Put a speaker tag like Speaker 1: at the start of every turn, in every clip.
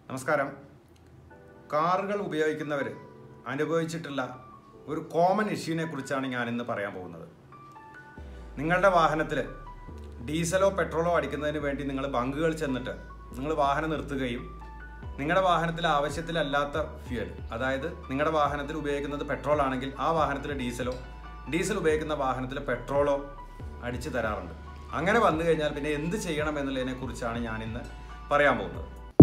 Speaker 1: നമസ്കാരം കാറുകൾ ഉപയോഗിക്കുന്നവർ അനുഭവിച്ചിട്ടുള്ള ഒരു കോമൺ ഇഷ്യൂവിനെ കുറിച്ചാണ് ഞാൻ ഇന്ന് പറയാൻ പോകുന്നത് നിങ്ങളുടെ വാഹനത്തിൽ ഡീസലോ പെട്രോളോ അടിക്കുന്നതിന് വേണ്ടി നിങ്ങൾ ബങ്കുകൾ ചെന്നിട്ട് നിങ്ങൾ വാഹനം നിർത്തുകയും നിങ്ങളുടെ വാഹനത്തിൽ ആവശ്യത്തിലല്ലാത്ത ഫ്യൂൽ അതായത് നിങ്ങളുടെ വാഹനത്തിൽ ഉപയോഗിക്കുന്നത് പെട്രോൾ ആണെങ്കിൽ ആ വാഹനത്തിൽ ഡീസലോ ഡീസൽ ഉപയോഗിക്കുന്ന വാഹനത്തിൽ പെട്രോളോ അടിച്ചു തരാറുണ്ട് അങ്ങനെ വന്നു കഴിഞ്ഞാൽ പിന്നെ എന്ത് ചെയ്യണം എന്നുള്ളതിനെ കുറിച്ചാണ് ഞാൻ ഇന്ന് പറയാൻ പോകുന്നത്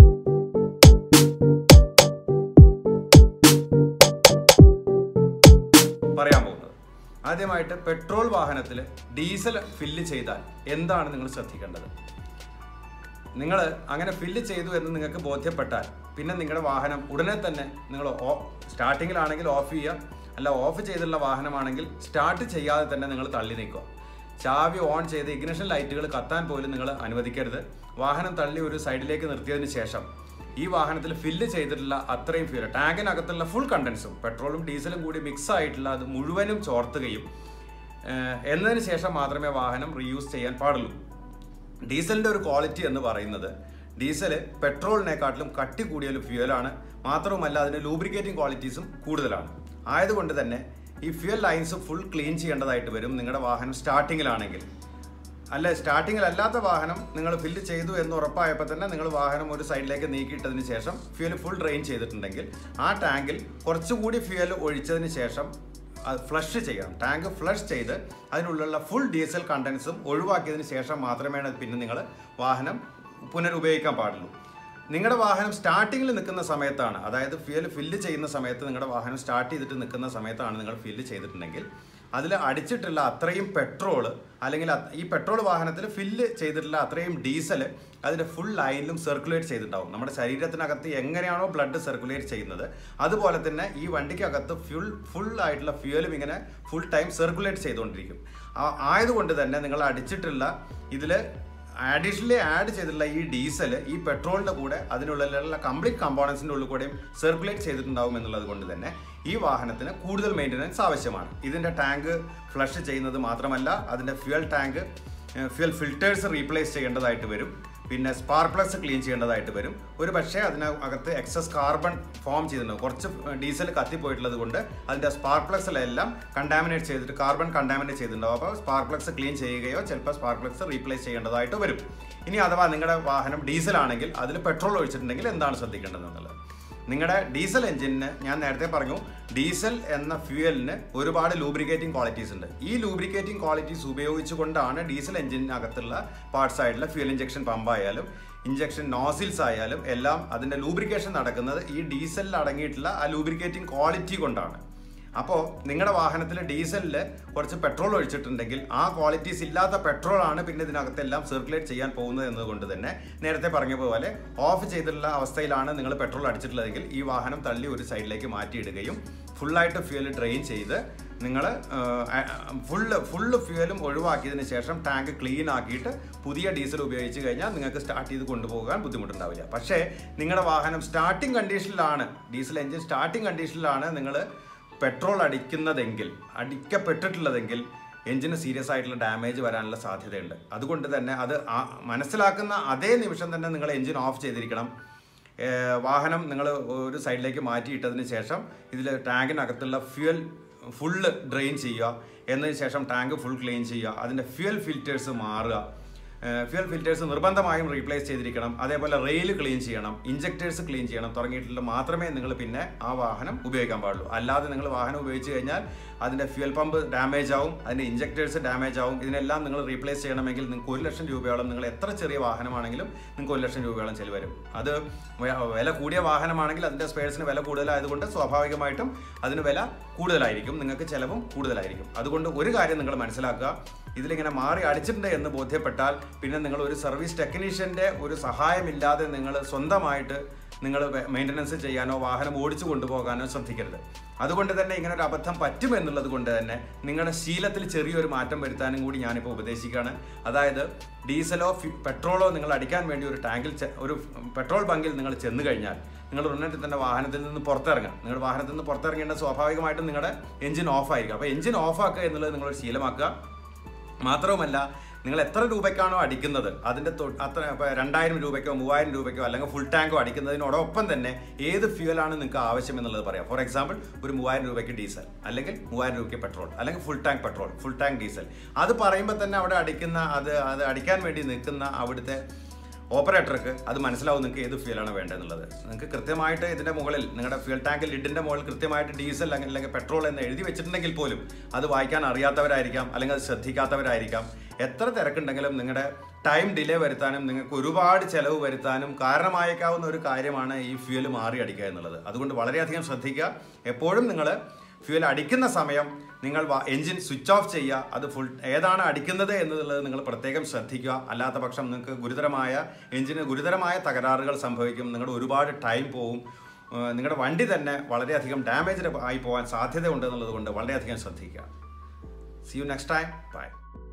Speaker 1: പറയാൻ പോകുന്നത് ആദ്യമായിട്ട് പെട്രോൾ വാഹനത്തിൽ ഡീസൽ ഫില്ല് ചെയ്താൽ എന്താണ് നിങ്ങൾ ശ്രദ്ധിക്കേണ്ടത് നിങ്ങൾ അങ്ങനെ ഫില്ല് ചെയ്തു എന്ന് നിങ്ങൾക്ക് ബോധ്യപ്പെട്ടാൽ പിന്നെ നിങ്ങളുടെ വാഹനം ഉടനെ തന്നെ നിങ്ങൾ സ്റ്റാർട്ടിങ്ങിലാണെങ്കിൽ ഓഫ് ചെയ്യുക അല്ല ഓഫ് ചെയ്തുള്ള വാഹനമാണെങ്കിൽ സ്റ്റാർട്ട് ചെയ്യാതെ തന്നെ നിങ്ങൾ തള്ളി നീക്കുക ചാവി ഓൺ ചെയ്ത് ഇഗ്നിഷൻ ലൈറ്റുകൾ കത്താൻ പോലും നിങ്ങൾ അനുവദിക്കരുത് വാഹനം തള്ളി ഒരു സൈഡിലേക്ക് നിർത്തിയതിന് ശേഷം ഈ വാഹനത്തിൽ ഫില്ല് ചെയ്തിട്ടുള്ള അത്രയും ഫ്യൂൽ ടാങ്കിനകത്തുള്ള ഫുൾ കണ്ടൻസും പെട്രോളും ഡീസലും കൂടി മിക്സ് ആയിട്ടുള്ള അത് മുഴുവനും ചോർത്തുകയും ഏഹ്, എന്നതിന് ശേഷം മാത്രമേ വാഹനം റീയൂസ് ചെയ്യാൻ പാടുള്ളൂ ഡീസലിന്റെ ഒരു ക്വാളിറ്റി എന്ന് പറയുന്നത് ഡീസൽ പെട്രോളിനെക്കാട്ടിലും കട്ടി കൂടിയ ഒരു ഫ്യൂവലാണ് മാത്രവുമല്ല അതിന് ലൂബ്രിക്കേറ്റിംഗ് ക്വാളിറ്റീസും കൂടുതലാണ് ആയതുകൊണ്ട് തന്നെ ഈ ഫ്യൂൽ ലൈൻസ് ഫുൾ ക്ലീൻ ചെയ്യേണ്ടതായിട്ട് വരും നിങ്ങളുടെ വാഹനം സ്റ്റാർട്ടിങ്ങിലാണെങ്കിൽ അല്ല സ്റ്റാർട്ടിങ്ങിൽ അല്ലാത്ത വാഹനം നിങ്ങൾ ഫില്ല് ചെയ്തു എന്ന് ഉറപ്പായപ്പോൾ തന്നെ നിങ്ങൾ വാഹനം ഒരു സൈഡിലേക്ക് നീക്കിയിട്ടതിന് ശേഷം ഫ്യൂൽ ഫുൾ ഡ്രെയിൻ ചെയ്തിട്ടുണ്ടെങ്കിൽ ആ ടാങ്കിൽ കുറച്ചുകൂടി ഫ്യൂൽ ഒഴിച്ചതിന് ശേഷം അത് ഫ്ലഷ് ചെയ്യണം ടാങ്ക് ഫ്ലഷ് ചെയ്ത് അതിനുള്ളിലുള്ള ഫുൾ ഡീസൽ കണ്ടൻസും ഒഴിവാക്കിയതിന് ശേഷം മാത്രമേ പിന്നെ നിങ്ങൾ വാഹനം പുനരുപയോഗിക്കാൻ പാടുള്ളൂ നിങ്ങളുടെ വാഹനം സ്റ്റാർട്ടിങ്ങിൽ നിൽക്കുന്ന സമയത്താണ് അതായത് ഫ്യൂൽ ഫില്ല് ചെയ്യുന്ന സമയത്ത് നിങ്ങളുടെ വാഹനം സ്റ്റാർട്ട് ചെയ്തിട്ട് നിൽക്കുന്ന സമയത്താണ് നിങ്ങൾ ഫില്ല് ചെയ്തിട്ടുണ്ടെങ്കിൽ അതിൽ അടിച്ചിട്ടുള്ള അത്രയും പെട്രോൾ അല്ലെങ്കിൽ അത് ഈ പെട്രോൾ വാഹനത്തിൽ ഫില്ല് ചെയ്തിട്ടുള്ള അത്രയും ഡീസൽ അതിൻ്റെ ഫുൾ ലൈനിലും സർക്കുലേറ്റ് ചെയ്തിട്ടുണ്ടാവും നമ്മുടെ ശരീരത്തിനകത്ത് എങ്ങനെയാണോ ബ്ലഡ് സർക്കുലേറ്റ് ചെയ്യുന്നത് അതുപോലെ തന്നെ ഈ വണ്ടിക്കകത്ത് ഫുൾ ഫുൾ ആയിട്ടുള്ള ഫ്യൂലും ഇങ്ങനെ ഫുൾ ടൈം സർക്കുലേറ്റ് ചെയ്തുകൊണ്ടിരിക്കും ആ- ആയതുകൊണ്ട് തന്നെ നിങ്ങൾ അടിച്ചിട്ടുള്ള ഇതിൽ അഡീഷണലി ആഡ് ചെയ്തിട്ടുള്ള ഈ ഡീസൽ ഈ പെട്രോളിൻ്റെ കൂടെ അതിനുള്ളിലുള്ള കംപ്ലീറ്റ് കമ്പോണൻസിൻ്റെ ഉള്ളിൽ കൂടെയും സർക്കുലേറ്റ് ചെയ്തിട്ടുണ്ടാവും എന്നുള്ളത് കൊണ്ട് തന്നെ ഈ വാഹനത്തിന് കൂടുതൽ മെയിൻ്റനൻസ് ആവശ്യമാണ് ഇതിൻ്റെ ടാങ്ക് ഫ്ലഷ് ചെയ്യുന്നത് മാത്രമല്ല അതിൻ്റെ fuel tank fuel filters replace ചെയ്യേണ്ടതായിട്ട് വരും പിന്നെ സ്പാർക്ക് പ്ലഗ്സ് ക്ലീൻ ചെയ്യേണ്ടതായിട്ട് വരും ഒരു പക്ഷേ അതിനകത്ത് എക്സസ് കാർബൺ ഫോം ചെയ്തിട്ടുണ്ടാവും കുറച്ച് ഡീസൽ കത്തിപ്പോയിട്ടുള്ളത് കൊണ്ട് അതിൻ്റെ സ്പാർക്ക് പ്ലഗ്സിലെല്ലാം കണ്ടാമിനേറ്റ് ചെയ്തിട്ട് കാർബൺ കണ്ടാമിനേറ്റ് ചെയ്തിട്ടുണ്ടാവും അപ്പോൾ സ്പാർക്ക് പ്ലഗ്സ് ക്ലീൻ ചെയ്യുകയോ ചിലപ്പോൾ സ്പാർക്ക് പ്ലഗ്സ് റീപ്ലേസ് ചെയ്യേണ്ടതായിട്ട് വരും ഇനി അഥവാ നിങ്ങളുടെ വാഹനം ഡീസൽ ആണെങ്കിൽ അതിൽ പെട്രോൾ ഒഴിച്ചിട്ടുണ്ടെങ്കിൽ എന്താണ് ശ്രദ്ധിക്കേണ്ടതെന്നുള്ളത് നിങ്ങളുടെ ഡീസൽ എഞ്ചിന് ഞാൻ നേരത്തെ പറഞ്ഞു ഡീസൽ എന്ന ഫ്യൂവലിന് ഒരുപാട് ലൂബ്രിക്കേറ്റിംഗ് ക്വാളിറ്റീസ് ഉണ്ട് ഈ ലൂബ്രിക്കേറ്റിംഗ് ക്വാളിറ്റീസ് ഉപയോഗിച്ചുകൊണ്ടാണ് ഡീസൽ എഞ്ചിനകത്തുള്ള പാർട്സ് ആയിട്ടുള്ള ഫ്യൂൽ ഇഞ്ചക്ഷൻ പമ്പ് ആയാലും ഇഞ്ചക്ഷൻ നോസിൽസ് ആയാലും എല്ലാം അതിൻ്റെ ലൂബ്രിക്കേഷൻ നടക്കുന്നത് ഈ ഡീസലിൽ അടങ്ങിയിട്ടുള്ള ആ ലൂബ്രിക്കേറ്റിംഗ് ക്വാളിറ്റി കൊണ്ടാണ് അപ്പോൾ നിങ്ങളുടെ വാഹനത്തിൽ ഡീസലിൽ കുറച്ച് പെട്രോൾ ഒഴിച്ചിട്ടുണ്ടെങ്കിൽ ആ ക്വാളിറ്റീസ് ഇല്ലാത്ത പെട്രോൾ ആണ് പിന്നെ ഇതിനകത്തെല്ലാം സർക്കുലേറ്റ് ചെയ്യാൻ പോകുന്നത് എന്നതുകൊണ്ട് തന്നെ നേരത്തെ പറഞ്ഞ പോലെ ഓഫ് ചെയ്തിട്ടുള്ള അവസ്ഥയിലാണ് നിങ്ങൾ പെട്രോൾ അടിച്ചിട്ടുള്ളതെങ്കിൽ ഈ വാഹനം തള്ളി ഒരു സൈഡിലേക്ക് മാറ്റിയിടുകയും ഫുള്ളായിട്ട് ഫ്യൂൽ ഡ്രെയിൻ ചെയ്ത് നിങ്ങൾ ഫുള്ള് ഫുള്ള് ഫ്യൂലും ഒഴിവാക്കിയതിന് ശേഷം ടാങ്ക് ക്ലീൻ ആക്കിയിട്ട് പുതിയ ഡീസൽ ഉപയോഗിച്ച് കഴിഞ്ഞാൽ നിങ്ങൾക്ക് സ്റ്റാർട്ട് ചെയ്ത് കൊണ്ടുപോകാൻ ബുദ്ധിമുട്ടുണ്ടാവില്ല പക്ഷേ നിങ്ങളുടെ വാഹനം സ്റ്റാർട്ടിംഗ് കണ്ടീഷനിലാണ് ഡീസൽ എഞ്ചിൻ സ്റ്റാർട്ടിംഗ് കണ്ടീഷനിലാണ് നിങ്ങൾ പെട്രോൾ അടിക്കുന്നതെങ്കിൽ അടിക്കപ്പെട്ടിട്ടുള്ളതെങ്കിൽ എഞ്ചിന് സീരിയസ് ആയിട്ടുള്ള ഡാമേജ് വരാനുള്ള സാധ്യതയുണ്ട് അതുകൊണ്ട് തന്നെ അത് ആ- മനസ്സിലാക്കുന്ന അതേ നിമിഷം തന്നെ നിങ്ങൾ എഞ്ചിൻ ഓഫ് ചെയ്തിരിക്കണം ഏഹ് വാഹനം നിങ്ങൾ ഒരു സൈഡിലേക്ക് മാറ്റിയിട്ടതിന് ശേഷം ഇതിൽ ടാങ്കിനകത്തുള്ള ഫ്യൂൽ ഫുള്ള് ഡ്രെയിൻ ചെയ്യുക എന്നതിന് ശേഷം ടാങ്ക് ഫുൾ ക്ലീൻ ചെയ്യുക അതിൻ്റെ ഫ്യൂൽ ഫിൽറ്റേഴ്സ് മാറുക ഫ്യൂൽ ഫിൽറ്റേഴ്സ് നിർബന്ധമായും റീപ്ലേസ് ചെയ്തിരിക്കണം അതേപോലെ റെയിൽ ക്ലീൻ ചെയ്യണം ഇഞ്ചക്ടേഴ്സ് ക്ലീൻ ചെയ്യണം തുടങ്ങിയിട്ടുള്ള മാത്രമേ നിങ്ങൾ പിന്നെ ആ വാഹനം ഉപയോഗിക്കാൻ പാടുള്ളൂ അല്ലാതെ നിങ്ങൾ വാഹനം ഉപയോഗിച്ച് കഴിഞ്ഞാൽ അതിൻ്റെ ഫ്യൂൽ പമ്പ് ഡാമേജ് ആവും അതിൻ്റെ ഇഞ്ചക്ടേഴ്സ് ഡാമേജ് ആവും ഇതിനെല്ലാം നിങ്ങൾ റീപ്ലേസ് ചെയ്യണമെങ്കിൽ നിങ്ങൾക്ക് ഒരു ലക്ഷം രൂപയോളം നിങ്ങൾ എത്ര ചെറിയ വാഹനമാണെങ്കിലും നിങ്ങൾക്ക് ഒരു ലക്ഷം രൂപയോളം ചിലവ് വരും അത് വെ- വില കൂടിയ വാഹനമാണെങ്കിൽ അതിൻ്റെ സ്പെയർസിന് വില കൂടുതലായതുകൊണ്ട് സ്വാഭാവികമായിട്ടും അതിന് വില കൂടുതലായിരിക്കും നിങ്ങൾക്ക് ചിലവും കൂടുതലായിരിക്കും അതുകൊണ്ട് ഒരു കാര്യം നിങ്ങൾ മനസ്സിലാക്കുക ഇതിലിങ്ങനെ മാറി അടിച്ചിട്ടുണ്ട് എന്ന് ബോധ്യപ്പെട്ടാൽ പിന്നെ നിങ്ങൾ ഒരു സർവീസ് ടെക്നീഷ്യൻ്റെ ഒരു സഹായമില്ലാതെ നിങ്ങൾ സ്വന്തമായിട്ട് നിങ്ങൾ മെയിൻ്റനൻസ് ചെയ്യാനോ വാഹനം ഓടിച്ചു കൊണ്ടുപോകാനോ ശ്രദ്ധിക്കരുത് അതുകൊണ്ട് തന്നെ ഇങ്ങനെ ഒരു അബദ്ധം പറ്റുമെന്നുള്ളത് കൊണ്ട് തന്നെ നിങ്ങളുടെ ശീലത്തിൽ ചെറിയൊരു മാറ്റം വരുത്താനും കൂടി ഞാനിപ്പോൾ ഉപദേശിക്കുകയാണ് അതായത് ഡീസലോ ഫി- പെട്രോളോ നിങ്ങൾ അടിക്കാൻ വേണ്ടി ഒരു ടാങ്കിൽ ചെ- ഒരു പെട്രോൾ ബങ്കിൽ നിങ്ങൾ ചെന്ന് കഴിഞ്ഞാൽ നിങ്ങൾ ഉടനെ തന്നെ വാഹനത്തിൽ നിന്ന് പുറത്തിറങ്ങുക നിങ്ങളുടെ വാഹനത്തിൽ നിന്ന് പുറത്തിറങ്ങേണ്ട സ്വാഭാവികമായിട്ടും നിങ്ങളുടെ എഞ്ചിൻ ഓഫ് ആയിരിക്കും അപ്പോൾ എഞ്ചിൻ ഓഫ് ആക്കുക എന്നുള്ളത് നിങ്ങളൊരു ശീലമാക്കുക മാത്രവുമല്ല നിങ്ങൾ എത്ര രൂപയ്ക്കാണോ അടിക്കുന്നത് അതിൻ്റെ തൊ- അത്ര ഇപ്പോൾ രണ്ടായിരം രൂപയ്ക്കോ മൂവായിരം രൂപയ്ക്കോ അല്ലെങ്കിൽ ഫുൾ ടാങ്കോ അടിക്കുന്നതിനോടൊപ്പം തന്നെ ഏത് ഫ്യൂവലാണ് നിങ്ങൾക്ക് ആവശ്യം എന്നുള്ളത് പറയാം ഫോർ എക്സാമ്പിൾ ഒരു മൂവായിരം രൂപയ്ക്ക് ഡീസൽ അല്ലെങ്കിൽ മൂവായിരം രൂപയ്ക്ക് പെട്രോൾ അല്ലെങ്കിൽ full tank petrol full tank diesel അത് പറയുമ്പോൾ തന്നെ അവിടെ അടിക്കുന്ന അത് അത് അടിക്കാൻ വേണ്ടി നിൽക്കുന്ന അവിടുത്തെ ഓപ്പറേറ്റർക്ക് അത് മനസ്സിലാവും നിങ്ങൾക്ക് ഏത് ഫ്യൂലാണ് വേണ്ടതെന്നുള്ളത് നിങ്ങൾക്ക് കൃത്യമായിട്ട് ഇതിൻ്റെ മുകളിൽ നിങ്ങളുടെ ഫ്യൂൽ ടാങ്ക് ലിഡിൻ്റെ മുകളിൽ കൃത്യമായിട്ട് ഡീസൽ അല്ലെങ്കിൽ അല്ലെങ്കിൽ പെട്രോൾ എന്ന് എഴുതി വെച്ചിട്ടുണ്ടെങ്കിൽ പോലും അത് വായിക്കാൻ അറിയാത്തവരായിരിക്കാം അല്ലെങ്കിൽ അത് ശ്രദ്ധിക്കാത്തവരായിരിക്കാം എത്ര തിരക്കുണ്ടെങ്കിലും നിങ്ങളുടെ ടൈം ഡിലേ വരുത്താനും നിങ്ങൾക്ക് ഒരുപാട് ചെലവ് വരുത്താനും കാരണമായേക്കാവുന്ന ഒരു കാര്യമാണ് ഈ ഫ്യൂൽ മാറി അടിക്കുക എന്നുള്ളത് അതുകൊണ്ട് വളരെയധികം ശ്രദ്ധിക്കുക എപ്പോഴും നിങ്ങൾ ഫ്യൂൽ അടിക്കുന്ന സമയം നിങ്ങൾ എൻജിൻ സ്വിച്ച് ഓഫ് ചെയ്യുക അത് ഫുൾ ഏതാണ് അടിക്കുന്നത് എന്നുള്ളത് നിങ്ങൾ പ്രത്യേകം ശ്രദ്ധിക്കുക അല്ലാത്ത പക്ഷം നിങ്ങൾക്ക് ഗുരുതരമായ എൻജിന് ഗുരുതരമായ തകരാറുകൾ സംഭവിക്കും നിങ്ങളുടെ ഒരുപാട് ടൈം പോവും ഏഹ് നിങ്ങളുടെ വണ്ടി തന്നെ വളരെയധികം ഡാമേജ് ആയി പോകാൻ സാധ്യത ഉണ്ട് എന്നുള്ളത് കൊണ്ട് വളരെയധികം ശ്രദ്ധിക്കുക see you next time by